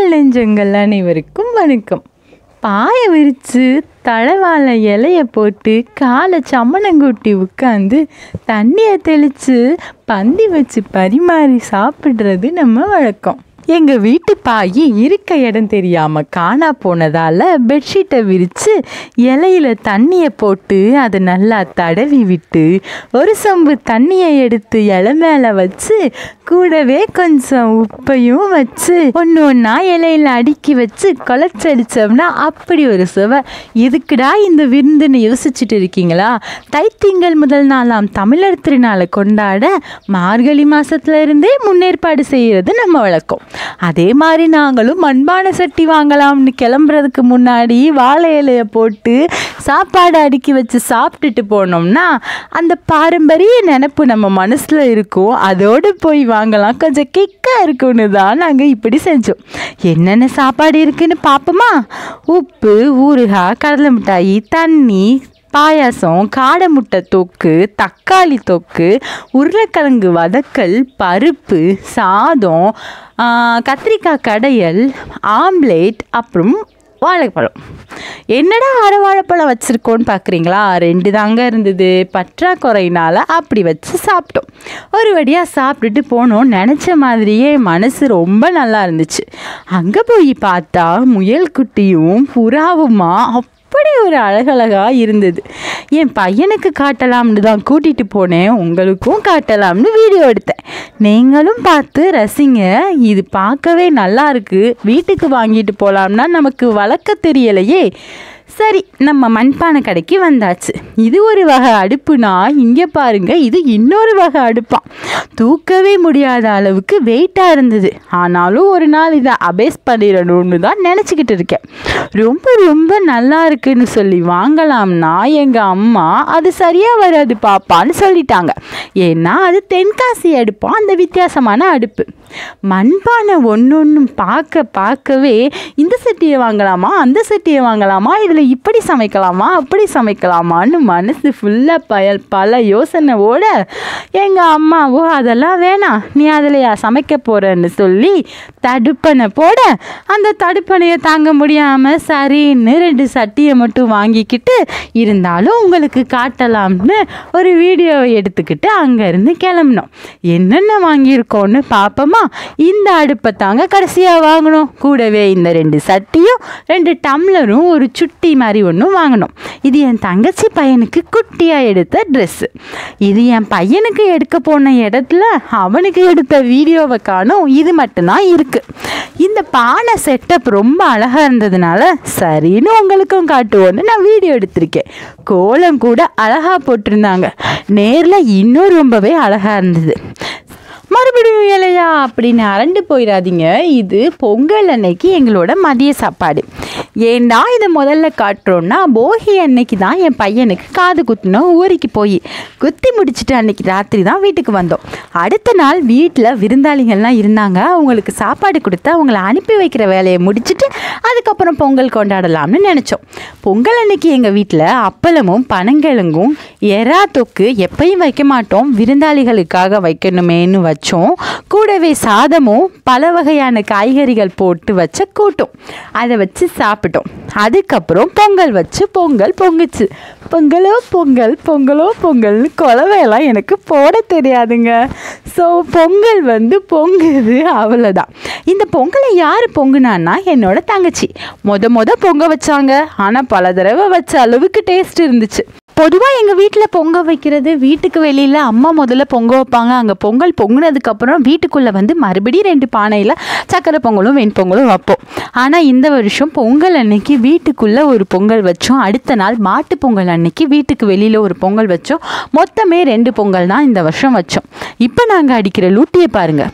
நெஞ்சங்கள் அனைவருக்கும் வணக்கம் பாயை விரித்து தழவாழை இலைய போட்டு காலை சம்மணங்கூட்டி உட்காந்து தண்ணியை தெளித்து பந்தி வச்சு பரிமாறி சாப்பிட்றது நம்ம வழக்கம் எங்கள் வீட்டு பாய் இருக்க இடம் தெரியாமல் காணா போனதால் பெட்ஷீட்டை விரித்து இலையில தண்ணியை போட்டு அதை நல்லா தடவி விட்டு ஒரு சொம்பு தண்ணியை எடுத்து இலை மேலே வச்சு கூடவே கொஞ்சம் உப்பையும் வச்சு ஒன்று ஒன்றா இலையில அடுக்கி வச்சு குழச்சடிச்சோம்னா அப்படி ஒரு சுவை எதுக்குடா இந்த விருந்துன்னு யோசிச்சுட்டு இருக்கீங்களா தைத்திங்கள் முதல் நாளாம் தமிழர் திருநாளை கொண்டாட மார்கழி மாசத்துல இருந்தே முன்னேற்பாடு செய்கிறது நம்ம வழக்கம் அதே மாதிரி நாங்களும் மண்பான சட்டி வாங்கலாம்னு கிளம்புறதுக்கு முன்னாடி வாழை இலையை போட்டு சாப்பாடு அடுக்கி வச்சு சாப்பிட்டுட்டு போனோம்னா அந்த பாரம்பரிய நினப்பு நம்ம மனசில் இருக்கும் அதோடு போய் வாங்கலாம் கொஞ்சம் கிக்காக இருக்கும்னு தான் நாங்கள் இப்படி செஞ்சோம் என்னென்ன சாப்பாடு இருக்குன்னு பார்ப்போமா உப்பு ஊறுகாய் கடலை மிட்டாய் தண்ணி பாயாசம் காடை முட்டை தொக்கு தக்காளி தொக்கு உருளைக்கிழங்கு வதக்கல் பருப்பு சாதம் ஆ, கத்திரிக்காய் கடையல் ஆம்லேட் அப்புறம் வாழைப்பழம் என்னடா அரை வாழைப்பழம் வச்சுருக்கோன்னு பார்க்குறீங்களா ரெண்டு தாங்க இருந்தது பற்றாக்குறையினால் அப்படி வச்சு சாப்பிட்டோம் ஒரு வழியாக சாப்பிட்டுட்டு போனோம் நினச்ச மாதிரியே மனசு ரொம்ப நல்லா இருந்துச்சு அங்கே போய் பார்த்தா முயல் குட்டியும் புறாவுமா அப்படி ஒரு அழகழகா இருந்தது என் பையனுக்கு காட்டலாம்னு தான் கூட்டிகிட்டு போனேன் உங்களுக்கும் காட்டலாம்னு வீடியோ எடுத்தேன் நீங்களும் பார்த்து ரசிங்க இது பார்க்கவே நல்லா இருக்கு வீட்டுக்கு வாங்கிட்டு போகலாம்னா நமக்கு வளர்க்க தெரியலையே சரி நம்ம மண்பானை கடைக்கு வந்தாச்சு இது ஒரு வகை அடுப்புனா இங்கே பாருங்க இது இன்னொரு வகை அடுப்பான் தூக்கவே முடியாத அளவுக்கு வெயிட்டாக இருந்தது ஆனாலும் ஒரு நாள் இதை அபேஸ் பண்ணிடணும்னு தான் நினச்சிக்கிட்டு இருக்கேன் ரொம்ப ரொம்ப நல்லா இருக்குன்னு சொல்லி வாங்கலாம்னா எங்கள் அம்மா அது சரியாக வராது பாப்பான்னு சொல்லிட்டாங்க ஏன்னா அது தென்காசி அடுப்பான் அந்த வித்தியாசமான அடுப்பு மண்பானை ஒன்று ஒன்றும் பார்க்க பார்க்கவே இந்த சட்டியை வாங்கலாமா அந்த சட்டியை வாங்கலாமா இதில் இப்படி சமைக்கலாமா அப்படி சமைக்கலாமான்னு மனசு ஃபுல்லாக பயல் பல யோசனையோட எங்கள் அம்மாவோ அதெல்லாம் வேணாம் நீ அதில் சமைக்க போகிறன்னு சொல்லி தடுப்பனை போட அந்த தடுப்பனையை தாங்க முடியாமல் சரின்னு ரெண்டு சட்டியை மட்டும் வாங்கிக்கிட்டு இருந்தாலும் உங்களுக்கு காட்டலாம்னு ஒரு வீடியோவை எடுத்துக்கிட்டு அங்கேருந்து கிளம்பினோம் என்னென்ன வாங்கியிருக்கோன்னு பார்ப்போமா இந்த அடுப்பை தாங்க கடைசியாக வாங்கினோம் கூடவே இந்த ரெண்டு சட்டியும் ரெண்டு டம்ளரும் ஒரு சுட்டி மாதிரி ஒன்றும் வாங்கினோம் இது என் தங்கச்சி பையனுக்கு குட்டியாக எடுத்த ட்ரெஸ்ஸு இது என் பையனுக்கு எடுக்க போன இடத்துல அவனுக்கு எடுத்த வீடியோவை காணும் இது மட்டும்தான் இருக்குது இந்த பானை செட்டப் ரொம்ப அழகாக இருந்ததுனால சரின்னு உங்களுக்கும் காட்டுவோன்னு நான் வீடியோ எடுத்திருக்கேன் கோலம் கூட அழகாக போட்டிருந்தாங்க நேரில் இன்னும் ரொம்பவே அழகாக இருந்தது மறுபடியும் இலையா அப்படின்னு அரண்டு போயிடாதீங்க இது பொங்கல் அன்னைக்கு எங்களோட மதிய சாப்பாடு ஏண்டா இதை முதல்ல காட்டுறோன்னா போகி அன்னைக்கு தான் என் பையனுக்கு காது குத்தினோம் ஊருக்கு போய் குத்தி முடிச்சுட்டு அன்னைக்கு ராத்திரி தான் வீட்டுக்கு வந்தோம் அடுத்த நாள் வீட்டில் விருந்தாளிகள்லாம் இருந்தாங்க அவங்களுக்கு சாப்பாடு கொடுத்து அவங்கள அனுப்பி வைக்கிற வேலையை முடிச்சுட்டு அதுக்கப்புறம் பொங்கல் கொண்டாடலாம்னு நினச்சோம் பொங்கல் அன்னைக்கு எங்கள் வீட்டில் அப்பளமும் பனங்கிழங்கும் எறா தொக்கு எப்பயும் வைக்க மாட்டோம் விருந்தாளிகளுக்காக வைக்கணுமேன்னு வச்சோம் கூடவே சாதமும் பல வகையான காய்கறிகள் போட்டு வச்ச கூட்டம் அதை வச்சு சாப்பிட்டோம் அதுக்கப்புறம் பொங்கல் வச்சு பொங்கல் பொங்குச்சு பொங்கலோ பொங்கல் பொங்கலோ பொங்கல்னு குலவையெல்லாம் எனக்கு போட தெரியாதுங்க ஸோ பொங்கல் வந்து பொங்குது அவ்வளோதான் இந்த பொங்கலை யார் பொங்குனான்னா என்னோட தங்கச்சி மொத மொத பொங்க வச்சாங்க ஆனால் பல தடவை வச்ச அளவுக்கு டேஸ்ட் இருந்துச்சு பொதுவாக எங்கள் வீட்டில் பொங்க வைக்கிறது வீட்டுக்கு வெளியில் அம்மா முதல்ல பொங்க வைப்பாங்க அங்கே பொங்கல் பொங்குனதுக்கப்புறம் வீட்டுக்குள்ளே வந்து மறுபடியும் ரெண்டு பானையில் சக்கரை பொங்கலும் வெண்பொங்கலும் வைப்போம் ஆனால் இந்த வருஷம் பொங்கல் அன்னைக்கு வீட்டுக்குள்ளே ஒரு பொங்கல் வச்சோம் அடுத்த நாள் மாட்டு பொங்கல் அன்னைக்கு வீட்டுக்கு வெளியில் ஒரு பொங்கல் வச்சோம் மொத்தமே ரெண்டு பொங்கல் தான் இந்த வருஷம் வச்சோம் இப்போ நாங்கள் அடிக்கிற லூட்டியை பாருங்கள்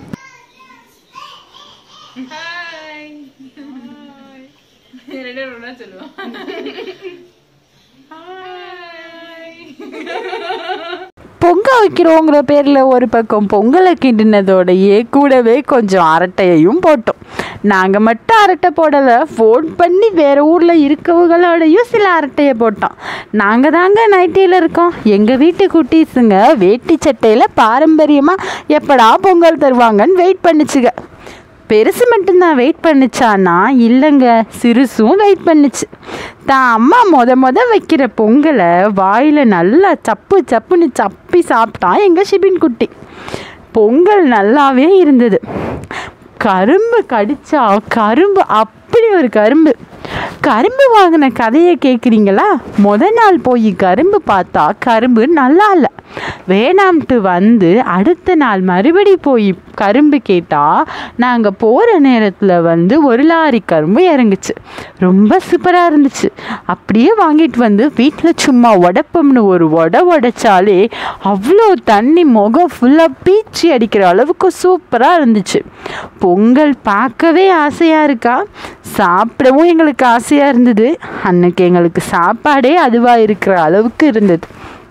பொங்க வைக்கிறோங்கிற பேரில் ஒரு பக்கம் பொங்கலை கிண்டினதோடையே கூடவே கொஞ்சம் அரட்டையையும் போட்டோம் நாங்கள் மட்டும் அரட்டை போடலை ஃபோன் பண்ணி வேறு ஊரில் இருக்கவங்களோடையும் சில அரட்டையை போட்டோம் நாங்கள் தாங்க நைட்டியில் இருக்கோம் எங்கள் வீட்டு குட்டீஸுங்க வேட்டி சட்டையில் பாரம்பரியமாக எப்படா பொங்கல் தருவாங்கன்னு வெயிட் பண்ணிச்சுங்க பெருசு மட்டும்தான் வெயிட் பண்ணுச்சானா இல்லைங்க சிறுசும் வெயிட் பண்ணுச்சு தான் அம்மா மொத மொத வைக்கிற பொங்கலை வாயில் நல்லா சப்பு சப்புன்னு சப்பி சாப்பிட்டான் எங்கள் ஷிபின் குட்டி பொங்கல் நல்லாவே இருந்தது கரும்பு கடிச்சா கரும்பு அப்படி ஒரு கரும்பு கரும்பு வாங்கின கதையை கேட்குறீங்களா முத நாள் போய் கரும்பு பார்த்தா கரும்பு நல்லா இல்லை வேணாம்ட்டு வந்து அடுத்த நாள் மறுபடி போய் கரும்பு கேட்டால் நாங்கள் போகிற நேரத்தில் வந்து ஒரு லாரி கரும்பு இறங்குச்சு ரொம்ப சூப்பராக இருந்துச்சு அப்படியே வாங்கிட்டு வந்து வீட்டில் சும்மா உடப்பம்னு ஒரு உட உடைச்சாலே அவ்வளோ தண்ணி முகம் ஃபுல்லாக பீச்சி அடிக்கிற அளவுக்கு சூப்பராக இருந்துச்சு பொங்கல் பார்க்கவே ஆசையாக இருக்கா சாப்பிடவும் எங்களுக்கு ஆசையாக இருந்தது அன்னைக்கு எங்களுக்கு சாப்பாடே அதுவாக இருக்கிற அளவுக்கு இருந்தது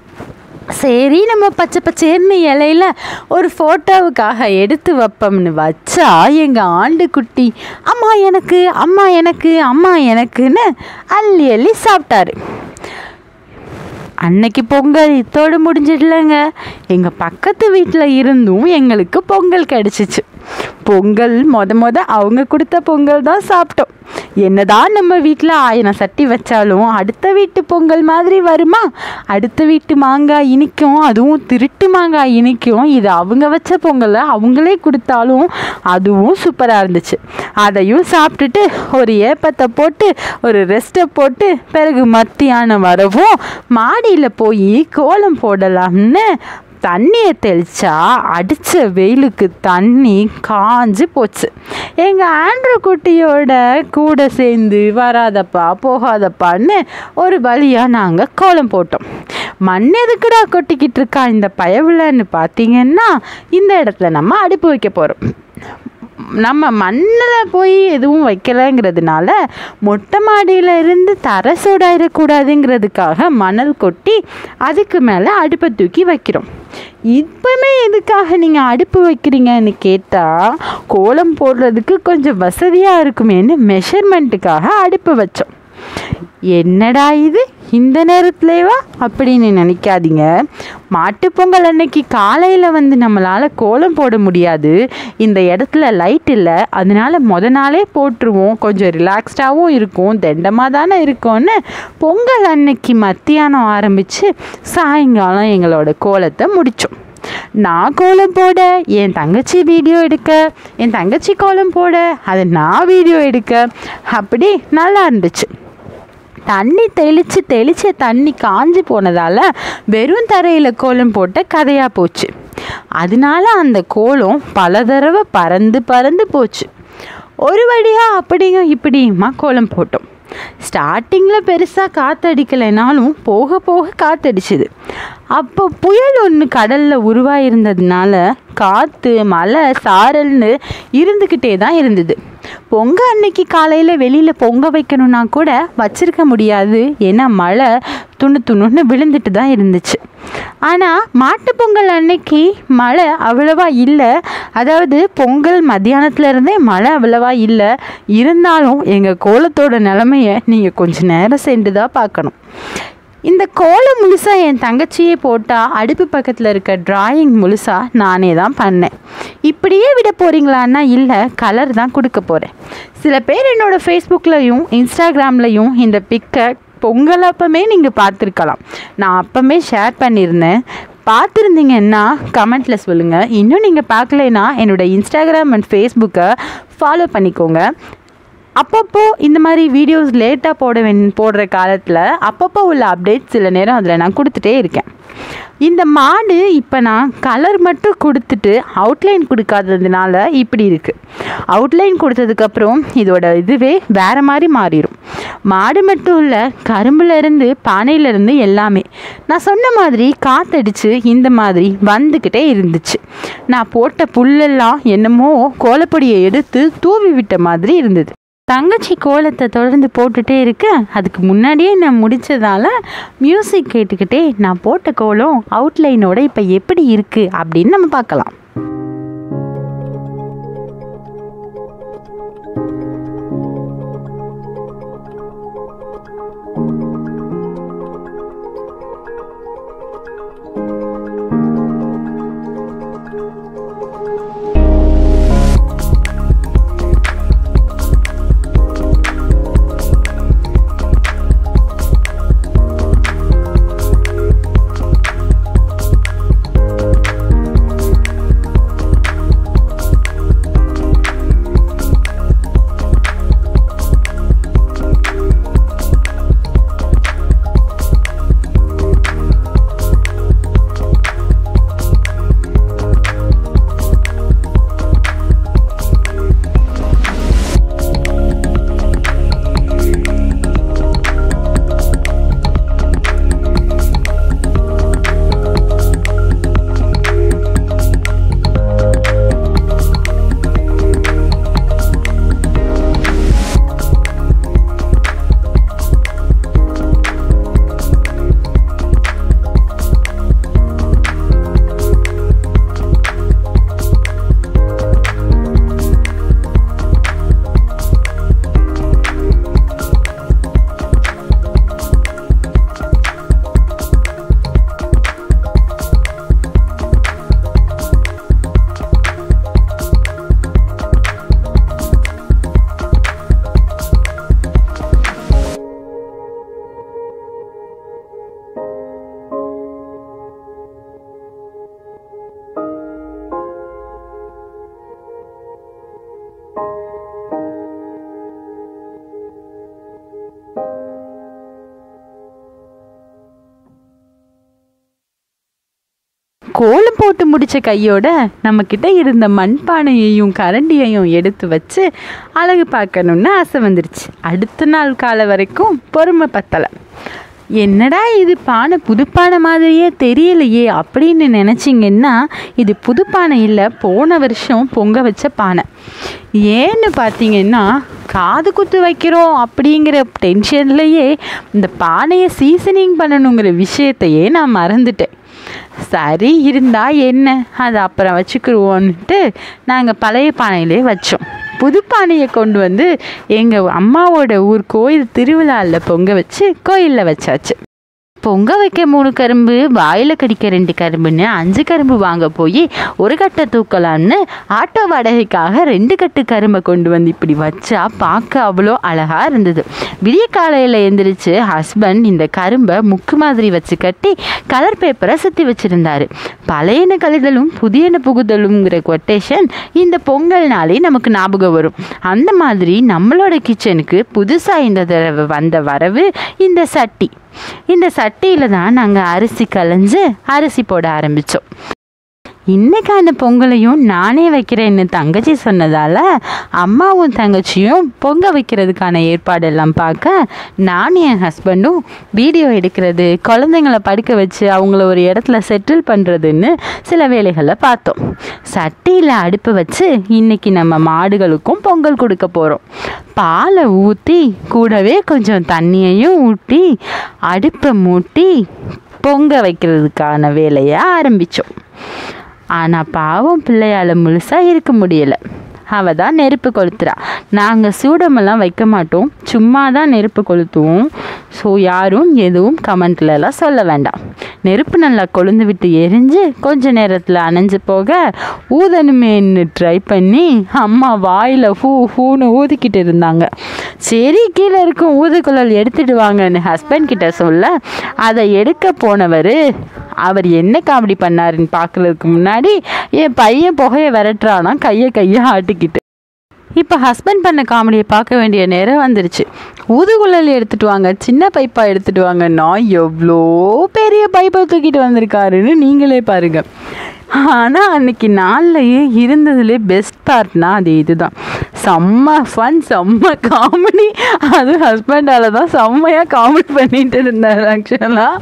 சரி நம்ம பச்சை பச்சேர்னு இலையில ஒரு ஃபோட்டோவுக்காக எடுத்து வைப்போம்னு வச்சா எங்கள் ஆண்டுக்குட்டி அம்மா எனக்கு அம்மா எனக்கு அம்மா எனக்குன்னு அள்ளி அள்ளி சாப்பிட்டாரு அன்னைக்கு பொங்கல் இத்தோடு முடிஞ்சிடலங்க எங்கள் பக்கத்து வீட்டில் இருந்தும் எங்களுக்கு பொங்கல் கிடச்சிச்சு பொங்கல் மொத மொத அவங்க கொடுத்த பொங்கல் தான் சாப்பிட்டோம் என்னதான் நம்ம வீட்டில் ஆயிரம் சட்டி வச்சாலும் அடுத்த வீட்டு பொங்கல் மாதிரி வருமா அடுத்த வீட்டு மாங்காய் இனிக்கும் அதுவும் திருட்டு மாங்காய் இனிக்கும் இது அவங்க வச்ச பொங்கலை அவங்களே கொடுத்தாலும் அதுவும் சூப்பராக இருந்துச்சு அதையும் சாப்பிட்டுட்டு ஒரு ஏப்பத்தை போட்டு ஒரு ரெஸ்ட்டை போட்டு பிறகு மத்தியானம் வரவும் மாடியில் போய் கோலம் போடலாம்னு தண்ணியை தெளிச்சா அடித்த வெயிலுக்கு தண்ணி காஞ்சு போச்சு எங்கள் ஆண்ட்ரு குட்டியோட கூட சேர்ந்து வராதப்பா போகாதப்பான்னு ஒரு வழியாக நாங்கள் கோலம் போட்டோம் மண் எதுக்குடா கொட்டிக்கிட்டு இருக்கா இந்த பயவில்லைன்னு பார்த்தீங்கன்னா இந்த இடத்துல நம்ம அடுப்பு வைக்க போகிறோம் நம்ம மண்ணில் போய் எதுவும் வைக்கலைங்கிறதுனால மொட்டை மாடியில் இருந்து தரை சூடாயிடக்கூடாதுங்கிறதுக்காக மணல் கொட்டி அதுக்கு மேலே அடுப்பை தூக்கி வைக்கிறோம் இப்போமே எதுக்காக நீங்கள் அடுப்பு வைக்கிறீங்கன்னு கேட்டால் கோலம் போடுறதுக்கு கொஞ்சம் வசதியாக இருக்குமேன்னு மெஷர்மெண்ட்டுக்காக அடுப்பு வச்சோம் என்னடா இது இந்த நேரத்துலேவா அப்படின்னு நினைக்காதீங்க மாட்டுப்பொங்கல் அன்னைக்கு காலையில் வந்து நம்மளால் கோலம் போட முடியாது இந்த இடத்துல லைட் இல்லை அதனால முத நாளே போட்டுருவோம் கொஞ்சம் ரிலாக்ஸ்டாகவும் இருக்கும் தண்டமாக தானே இருக்கும்னு பொங்கல் அன்னைக்கு மத்தியானம் ஆரம்பித்து சாயங்காலம் எங்களோட கோலத்தை முடித்தோம் நான் கோலம் போட என் தங்கச்சி வீடியோ எடுக்க என் தங்கச்சி கோலம் போட அதை நான் வீடியோ எடுக்க அப்படி நல்லா இருந்துச்சு தண்ணி தெளித்து தெளித்த தண்ணி காஞ்சி போனதால் வெறும் தரையில் கோலம் போட்ட கதையாக போச்சு அதனால அந்த கோலம் பல தடவை பறந்து பறந்து போச்சு ஒரு வழியாக அப்படிங்க இப்படியுமா கோலம் போட்டோம் ஸ்டார்டிங்கில் பெருசாக காற்றடிக்கலைனாலும் போக போக காற்றடிச்சுது அப்போ புயல் ஒன்று கடலில் உருவாயிருந்ததுனால காற்று மழை சாரல்னு இருந்துக்கிட்டே தான் இருந்தது பொங்க அன்னைக்கு காலையில் வெளியில் பொங்க வைக்கணும்னா கூட வச்சிருக்க முடியாது ஏன்னா மழை துணு துணுன்னு விழுந்துட்டு தான் இருந்துச்சு ஆனால் மாட்டுப் பொங்கல் அன்னைக்கு மழை அவ்வளவா இல்லை அதாவது பொங்கல் மத்தியானத்துல இருந்தே மழை அவ்வளவா இல்லை இருந்தாலும் எங்கள் கோலத்தோட நிலமைய நீங்கள் கொஞ்ச நேரம் சென்று தான் பார்க்கணும் இந்த கோலம் முழுசாக என் தங்கச்சியே போட்டால் அடுப்பு பக்கத்தில் இருக்க டிராயிங் முழுசாக நானே தான் பண்ணேன் இப்படியே விட போகிறீங்களான்னா இல்லை கலர் தான் கொடுக்க போகிறேன் சில பேர் என்னோடய ஃபேஸ்புக்லேயும் இன்ஸ்டாகிராம்லேயும் இந்த பிக்கை பொங்கல் அப்பமே நீங்கள் பார்த்துருக்கலாம் நான் அப்பமே ஷேர் பண்ணியிருந்தேன் பார்த்துருந்தீங்கன்னா கமெண்ட்டில் சொல்லுங்கள் இன்னும் நீங்கள் பார்க்கலைன்னா என்னோடய இன்ஸ்டாகிராம் அண்ட் ஃபேஸ்புக்கை ஃபாலோ பண்ணிக்கோங்க அப்பப்போ இந்த மாதிரி வீடியோஸ் லேட்டாக போட வேண் போடுற காலத்தில் அப்பப்போ உள்ள அப்டேட் சில நேரம் அதில் நான் கொடுத்துட்டே இருக்கேன் இந்த மாடு இப்போ நான் கலர் மட்டும் கொடுத்துட்டு அவுட்லைன் கொடுக்காததுனால இப்படி இருக்குது அவுட்லைன் கொடுத்ததுக்கப்புறம் இதோட இதுவே வேறு மாதிரி மாறிடும் மாடு மட்டும் இல்லை கரும்புலேருந்து பானையிலேருந்து எல்லாமே நான் சொன்ன மாதிரி காத்தடிச்சு இந்த மாதிரி வந்துக்கிட்டே இருந்துச்சு நான் போட்ட புல்லெல்லாம் என்னமோ கோலப்பொடியை எடுத்து தூவி விட்ட மாதிரி இருந்தது தங்கச்சி கோலத்தை தொடர்ந்து போட்டுட்டே இருக்க அதுக்கு முன்னாடியே நான் முடித்ததால மியூசிக் கேட்டுக்கிட்டே நான் போட்ட கோலம் அவுட்லைனோட இப்போ எப்படி இருக்குது அப்படின்னு நம்ம பார்க்கலாம் போட்டு முடிச்ச கையோட நம்மக்கிட்ட இருந்த மண்பானையையும் கரண்டியையும் எடுத்து வச்சு அழகு பார்க்கணுன்னு ஆசை வந்துருச்சு அடுத்த நாள் காலை வரைக்கும் பொறுமை பத்தலை என்னடா இது பானை புதுப்பானை மாதிரியே தெரியலையே அப்படின்னு நினச்சிங்கன்னா இது புதுப்பானை இல்லை போன வருஷம் பொங்க வச்ச பானை ஏன்னு பார்த்தீங்கன்னா காது குத்து வைக்கிறோம் அப்படிங்கிற டென்ஷன்லையே இந்த பானையை சீசனிங் பண்ணணுங்கிற விஷயத்தையே நான் மறந்துட்டேன் சரி இருந்தா என்ன அதை அப்புறம் வச்சுக்கிருவோன்ட்டு நாங்கள் பழைய பானையிலே வச்சோம் புது பானையை கொண்டு வந்து எங்கள் அம்மாவோட ஊர் கோயில் திருவிழாவில் பொங்க வச்சு கோயிலில் வச்சாச்சு பொங்க வைக்க மூணு கரும்பு வாயில் கடிக்க ரெண்டு கரும்புன்னு அஞ்சு கரும்பு வாங்க போய் ஒரு கட்டை தூக்கலான்னு ஆட்டோ வாடகைக்காக ரெண்டு கட்டு கரும்பை கொண்டு வந்து இப்படி வச்சா பார்க்க அவ்வளோ அழகாக இருந்தது விடிய காலையில் எந்திரிச்சு ஹஸ்பண்ட் இந்த கரும்பை முக்கு மாதிரி வச்சு கட்டி கலர் பேப்பரை சுற்றி வச்சுருந்தாரு பழையன கழிதலும் புதியன புகுதலுங்கிற கொட்டேஷன் இந்த பொங்கல் நாளே நமக்கு ஞாபகம் வரும் அந்த மாதிரி நம்மளோட கிச்சனுக்கு புதுசாக இந்த தடவை வந்த வரவு இந்த சட்டி இந்த சட்டியில் தான் நாங்கள் அரிசி களைஞ்சு அரிசி போட ஆரம்பித்தோம் இன்னைக்கான பொங்கலையும் நானே வைக்கிறேன்னு தங்கச்சி சொன்னதால் அம்மாவும் தங்கச்சியும் பொங்க வைக்கிறதுக்கான ஏற்பாடெல்லாம் பார்க்க நானும் என் ஹஸ்பண்டும் வீடியோ எடுக்கிறது குழந்தைங்கள படுக்க வச்சு அவங்கள ஒரு இடத்துல செட்டில் பண்ணுறதுன்னு சில வேலைகளை பார்த்தோம் சட்டியில் அடுப்பு வச்சு இன்னைக்கு நம்ம மாடுகளுக்கும் பொங்கல் கொடுக்க போகிறோம் பாலை ஊற்றி கூடவே கொஞ்சம் தண்ணியையும் ஊற்றி அடுப்பை மூட்டி பொங்க வைக்கிறதுக்கான வேலையை ஆரம்பித்தோம் ஆனால் பாவம் பிள்ளையால் முழுசாக இருக்க முடியலை அவ தான் நெருப்பு கொளுத்துறா நாங்கள் சூடமெல்லாம் வைக்க மாட்டோம் சும்மா தான் நெருப்பு கொளுத்துவோம் ஸோ யாரும் எதுவும் கமெண்ட்லலாம் சொல்ல வேண்டாம் நெருப்பு நல்லா கொழுந்து விட்டு எரிஞ்சு கொஞ்ச நேரத்தில் அணைஞ்சு போக ஊதணுமேன்னு ட்ரை பண்ணி அம்மா வாயில் ஹூ ஹூன்னு ஊதிக்கிட்டு இருந்தாங்க சரி கீழே இருக்கும் ஊதுகுழல் எடுத்துட்டு வாங்கன்னு ஹஸ்பண்ட் கிட்ட சொல்ல அதை எடுக்க போனவர் அவர் என்ன காமெடி பண்ணாருன்னு பார்க்குறதுக்கு முன்னாடி என் பையன் புகையை விரட்டுறானா கையை கையை ஆட்டிக்கிட்டு இப்போ ஹஸ்பண்ட் பண்ண காமெடியை பார்க்க வேண்டிய நேரம் வந்துருச்சு ஊதுகுழல் எடுத்துட்டு வாங்க சின்ன பைப்பாக எடுத்துட்டு வாங்கன்னா எவ்வளோ பெரிய பைப்பை தூக்கிட்டு வந்திருக்காருன்னு நீங்களே பாருங்க ஆனால் அன்னைக்கு நாள்லையே இருந்ததுலே பெஸ்ட் பார்ட்னா அது இதுதான் செம்ம ஃபன் செம்ம காமெடி அது ஹஸ்பண்டால் தான் செம்மையாக காமெடி பண்ணிட்டு இருந்தார் ஆக்சுவலாக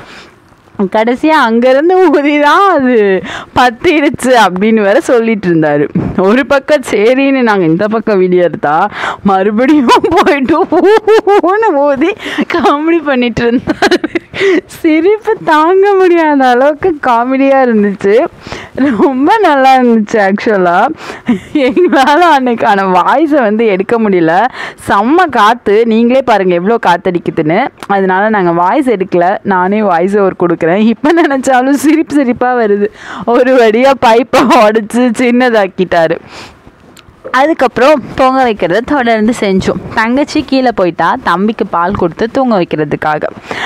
கடைசியாக அங்கேருந்து ஊதி தான் அது பத்திடுச்சு அப்படின்னு வேற சொல்லிட்டு இருந்தாரு ஒரு பக்கம் சரின்னு நாங்கள் இந்த பக்கம் வீடியோ எடுத்தா மறுபடியும் போயிட்டு ஊன்னு ஊதி காமெடி பண்ணிட்டு இருந்தாரு சிரிப்பு தாங்க முடியாத அளவுக்கு காமெடியாக இருந்துச்சு ரொம்ப நல்லா இருந்துச்சு ஆக்சுவலாக எங்களால் அன்னைக்கான வாய்ஸை வந்து எடுக்க முடியல செம்ம காற்று நீங்களே பாருங்கள் எவ்வளோ காற்றடிக்குதுன்னு அதனால நாங்கள் வாய்ஸ் எடுக்கல நானே வாய்ஸ் ஓவர் கொடுக்குறேன் இப்போ நினச்சாலும் சிரிப்பு சிரிப்பாக வருது ஒரு வழியாக பைப்பை உடச்சி சின்னதாக்கிட்டாரு அதுக்கப்புறம் பொங்க வைக்கிறத தொடர்ந்து செஞ்சோம் தங்கச்சி கீழே போயிட்டா தம்பிக்கு பால் கொடுத்து தூங்க வைக்கிறதுக்காக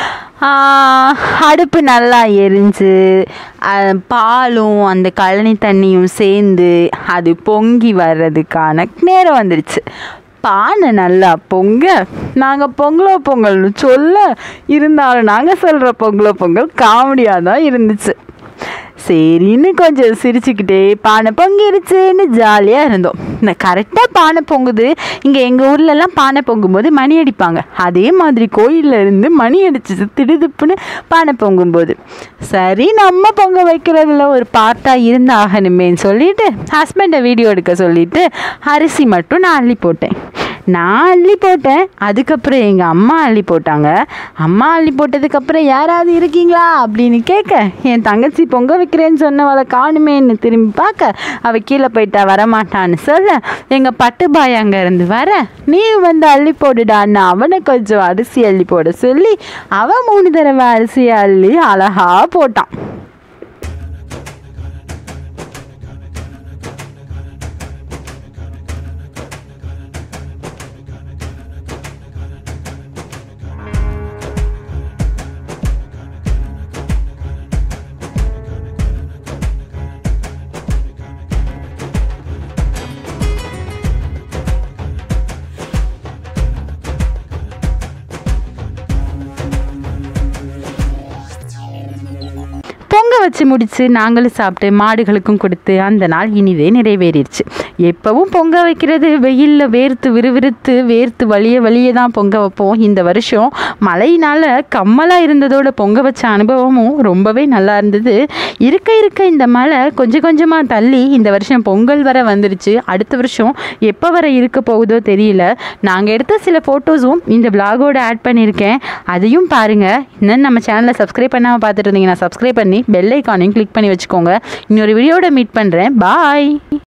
ஆஹ், அடுப்பு நல்லா எரிஞ்சு அஹ், பாலும் அந்த கழனி தண்ணியும் சேர்ந்து அது பொங்கி வர்றதுக்கான நேரம் வந்துடுச்சு பானை நல்லா பொங்க நாங்கள் பொங்கலோ பொங்கல்னு சொல்ல இருந்தாலும் நாங்கள் சொல்கிற பொங்கலோ பொங்கல் காமெடியாக தான் இருந்துச்சு சரின்னு கொஞ்சம் சிரிச்சுக்கிட்டே பானை பொங்கிடுச்சுன்னு ஜாலியாக இருந்தோம் இந்த கரெக்டாக பானை பொங்குது இங்கே எங்கள் ஊர்லலாம் பானை பொங்கும்போது மணி அடிப்பாங்க அதே மாதிரி கோயிலில் இருந்து மணி அடிச்சிச்சு திடுதுப்புன்னு பானை பொங்கும்போது சரி நம்ம பொங்க வைக்கிறதுல ஒரு பார்ட்டாக இருந்து ஆகணுமேன்னு சொல்லிட்டு ஹஸ்பண்டை வீடியோ எடுக்க சொல்லிட்டு அரிசி மட்டும் நான் அள்ளி போட்டேன் நான் அள்ளி போட்டேன் அதுக்கப்புறம் எங்கள் அம்மா அள்ளி போட்டாங்க அம்மா அள்ளி போட்டதுக்கப்புறம் யாராவது இருக்கீங்களா அப்படின்னு கேட்க என் தங்கச்சி பொங்க வைக்கிறேன்னு சொன்னவளை காணுமேன்னு திரும்பி பார்க்க அவள் கீழே போயிட்டா வரமாட்டான்னு சொல்ல எங்கள் பட்டுபாய் அங்கே இருந்து வர நீ வந்து அள்ளி போடுடான்னு அவனை கொஞ்சம் அரிசி அள்ளி போட சொல்லி அவன் மூணு தடவை அரிசி அள்ளி அழகா போட்டான் வச்சு முடித்து நாங்களும் சாப்பிட்டு மாடுகளுக்கும் கொடுத்து அந்த நாள் இனிதே நிறைவேறிடுச்சு எப்பவும் பொங்க வைக்கிறது வெயிலில் வேர்த்து விறுவிறுத்து வேர்த்து வலிய வலிய தான் பொங்க வைப்போம் இந்த வருஷம் மழையினால் கம்மலாக இருந்ததோட பொங்க வச்ச அனுபவமும் ரொம்பவே நல்லா இருந்தது இருக்க இருக்க இந்த மழை கொஞ்சம் கொஞ்சமாக தள்ளி இந்த வருஷம் பொங்கல் வர வந்துருச்சு அடுத்த வருஷம் எப்போ வர இருக்க போகுதோ தெரியல நாங்கள் எடுத்த சில ஃபோட்டோஸும் இந்த விலாகோட ஆட் பண்ணியிருக்கேன் அதையும் பாருங்கள் இன்னும் நம்ம சேனலை சப்ஸ்கிரைப் பண்ணாமல் பார்த்துட்டு இருந்தீங்கன்னா சப்ஸ்கிரைப் பண்ணி பெல் ஐக்கானையும் கிளிக் பண்ணி வச்சுக்கோங்க இன்னொரு வீடியோட மீட் பண்ணுறேன் பாய்